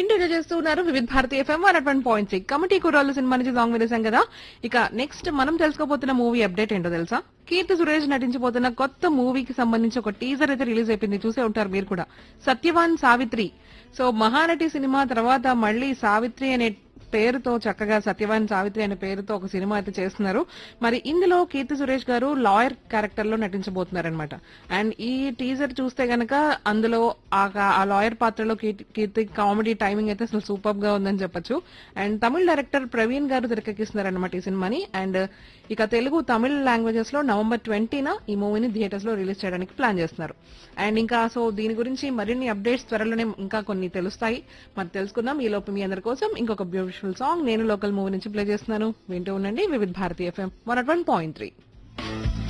వింటూనే చేస్తున్నారు Vividha Bharati FM one one point three committee కుర్రాళ్ళు సినిమా నుంచి సాంగ్ వినేసాం కదా ఇక నెక్స్ట్ మనం తెలుసుకోబోతున్న మూవీ అప్డేట్ ఏంటో తెలుసా కీర్తి సురేష్ నటించబోతున్న కొత్త మూవీకి సంబంధించి ఒక టీజర్ అయితే రిలీజ్ అయిపోయింది చూసే ఉంటారు మీరు కూడా సత్యవాన్ సావిత్రి సో మహానటి సినిమా తర్వాత మళ్ళీ సావిత్రి అనే పేరుతో చక్కగా సత్యవాన్ సావిత్రి అనే పేరుతో ఒక సినిమా అయితే చేస్తున్నారు మరి ఇందులో కీర్తి సురేష్ గారు లాయర్ క్యారెక్టర్ లో నటించబోతున్నారనమాట అండ్ ఈ టీజర్ చూస్తే గనక అందులో ఆ ఆ లాయర్ పాత్రలో కీర్తి- కీర్తి కామెడీ టైమింగ్ అయితే అసలు సూపర్ గా ఉందని చెప్పొచ్చు అండ్ తమిళ డైరెక్టర్ ప్రవీణ్ గారు తెరకెక్కిస్తున్నారనమాట ఈ సినిమాని అండ్ ఇక తెలుగు తమిళ లాంగ్వేజెస్ లో నవంబర్ ట్వంటీన ఈ మూవీని థియేటర్స్ లో రిలీజ్ చేయడానికి ప్లాన్ చేస్తున్నారు అండ్ ఇంకా సో దీని గురించి మరిన్ని అప్డేట్స్ త్వరలోనే ఇంకా కొన్ని తెలుస్తాయి మరి తెలుసుకుందాం ఈ లోపు మీ అందరి కోసం ఇంకొక బ్యూటిఫుల్ సాంగ్ నేను లోకల్ మూవీ నుంచి ప్లే చేస్తున్నాను వింటూ ఉండండి Vividha Bharatiya FM one one point three